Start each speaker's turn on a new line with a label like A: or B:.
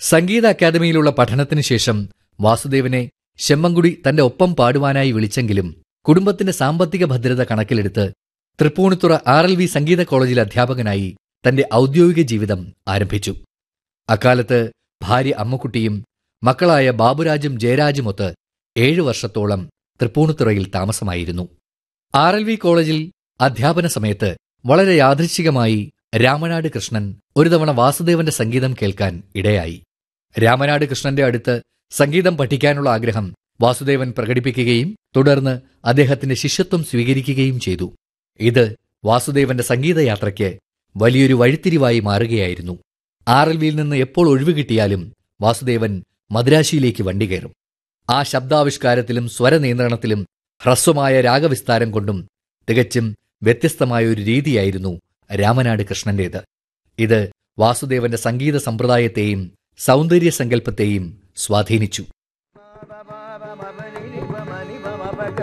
A: സംഗീത അക്കാദമിയിലുള്ള പഠനത്തിന് ശേഷം വാസുദേവനെ ശെമ്മങ്കുടി തന്റെ ഒപ്പം പാടുവാനായി വിളിച്ചെങ്കിലും കുടുംബത്തിന്റെ സാമ്പത്തിക ഭദ്രത കണക്കിലെടുത്ത് തൃപ്പൂണിത്തുറ ആർ എൽ വി സംഗീത കോളേജിൽ അധ്യാപകനായി തന്റെ ഔദ്യോഗിക ജീവിതം ആരംഭിച്ചു അക്കാലത്ത് ഭാര്യ അമ്മക്കുട്ടിയും മക്കളായ ബാബുരാജും ജയരാജുമൊത്ത് ഏഴു വർഷത്തോളം തൃപ്പൂണിത്തുറയിൽ താമസമായിരുന്നു ആർ എൽ വി കോളേജിൽ അധ്യാപന സമയത്ത് വളരെ യാദൃച്ഛികമായി രാമനാട് കൃഷ്ണൻ ഒരു തവണ വാസുദേവന്റെ സംഗീതം കേൾക്കാൻ ഇടയായി രാമനാട് കൃഷ്ണന്റെ അടുത്ത് സംഗീതം പഠിക്കാനുള്ള ആഗ്രഹം വാസുദേവൻ പ്രകടിപ്പിക്കുകയും തുടർന്ന് അദ്ദേഹത്തിന്റെ ശിഷ്യത്വം സ്വീകരിക്കുകയും ചെയ്തു ഇത് വാസുദേവന്റെ സംഗീതയാത്രയ്ക്ക് വലിയൊരു വഴിത്തിരിവായി മാറുകയായിരുന്നു ആർ എൽ വിയിൽ നിന്ന് എപ്പോൾ ഒഴിവ് കിട്ടിയാലും വാസുദേവൻ മദ്രാശിയിലേക്ക് വണ്ടി കയറും ആ ശബ്ദാവിഷ്കാരത്തിലും സ്വരനിയന്ത്രണത്തിലും ഹ്രസ്വമായ രാഗവിസ്താരം കൊണ്ടും തികച്ചും വ്യത്യസ്തമായ ഒരു രീതിയായിരുന്നു രാമനാട് കൃഷ്ണന്റേത് ഇത് വാസുദേവന്റെ സംഗീത സമ്പ്രദായത്തെയും സൗന്ദര്യ സങ്കല്പത്തെയും സ്വാധീനിച്ചു